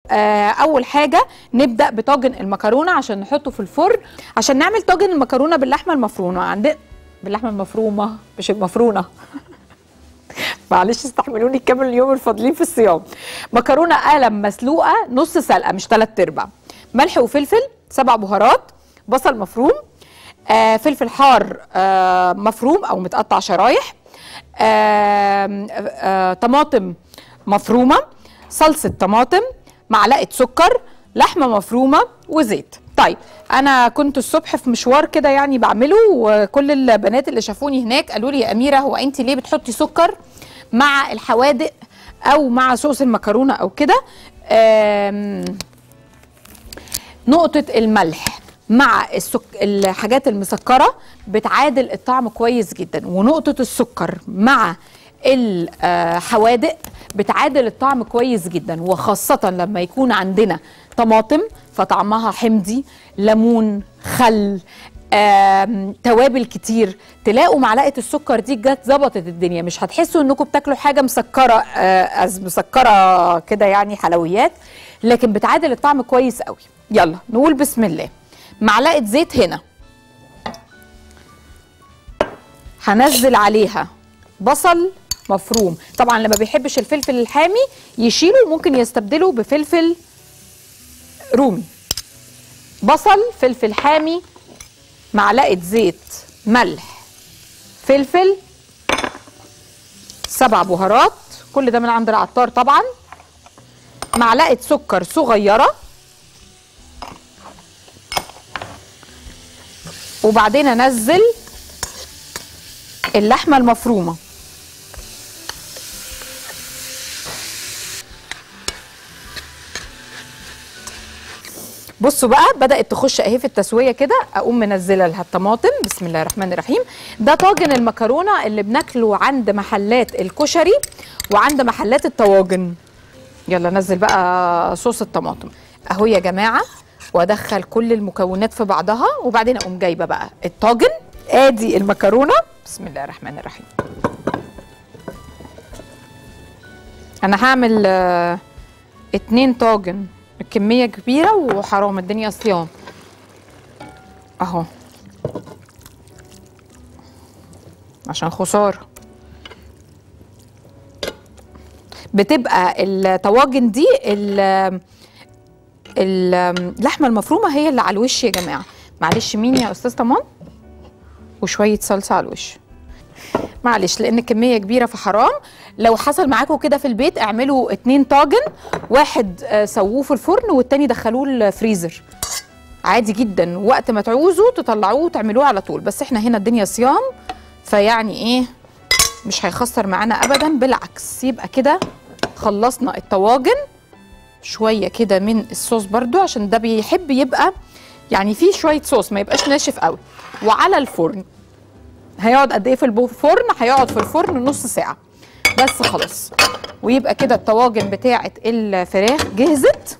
آه اول حاجه نبدا بطاجن المكرونه عشان نحطه في الفرن عشان نعمل طاجن المكرونه باللحمه المفرومه عندنا باللحمه المفرومه مش المفرونه معلش استحملوني كامل اليوم الفاضلين في الصيام مكرونه قلم مسلوقه نص سلقه مش ثلاث ارباع ملح وفلفل سبع بهارات بصل مفروم آه فلفل حار آه مفروم او متقطع شرايح آه آه طماطم مفرومه صلصه طماطم معلقه سكر لحمه مفرومه وزيت طيب انا كنت الصبح في مشوار كده يعني بعمله وكل البنات اللي شافوني هناك قالوا لي يا اميره هو انت ليه بتحطي سكر مع الحوادق او مع صوص المكرونه او كده آم، نقطه الملح مع السك... الحاجات المسكره بتعادل الطعم كويس جدا ونقطه السكر مع الحوادق بتعادل الطعم كويس جدا وخاصه لما يكون عندنا طماطم فطعمها حمضي ليمون خل آم، توابل كتير تلاقوا معلقه السكر دي جت ظبطت الدنيا مش هتحسوا انكم بتاكلوا حاجه مسكره آه، أز- مسكره كده يعني حلويات لكن بتعادل الطعم كويس قوي يلا نقول بسم الله معلقه زيت هنا هنزل عليها بصل مفروم طبعا لما بيحبش الفلفل الحامي يشيله ممكن يستبدله بفلفل رومي بصل فلفل حامي معلقه زيت ملح فلفل سبع بهارات كل ده من عند العطار طبعا معلقه سكر صغيره وبعدين انزل اللحمه المفرومه بصوا بقى بدات تخش اهي في التسويه كده اقوم منزله لها الطماطم بسم الله الرحمن الرحيم ده طاجن المكرونه اللي بناكله عند محلات الكشري وعند محلات الطواجن يلا نزل بقى صوص الطماطم اهو يا جماعه وادخل كل المكونات في بعضها وبعدين اقوم جايبه بقى الطاجن ادي المكرونه بسم الله الرحمن الرحيم انا هعمل آه، اتنين طاجن الكميه كبيره وحرام الدنيا صيام اهو عشان خساره بتبقى الطواجن دي ال- ال- اللحمه المفرومه هي اللي على الوش يا جماعه معلش مين يا استاذ طمان وشويه صلصه على الوش معلش لان الكميه كبيره فحرام لو حصل معاكم كده في البيت اعملوا اتنين طاجن واحد آه، سووه في الفرن والتاني دخلوه الفريزر عادي جدا وقت ما تعوزوا تطلعوه وتعملوه على طول بس احنا هنا الدنيا صيام فيعني ايه مش هيخسر معانا ابدا بالعكس يبقى كده خلصنا الطواجن شويه كده من الصوص برضو عشان ده بيحب يبقى يعني فيه شويه صوص ما يبقاش ناشف قوي وعلى الفرن هيقعد قد ايه في الفرن هيقعد في الفرن نص ساعه بس خلاص ويبقى كده الطواجن بتاعه الفراخ جهزت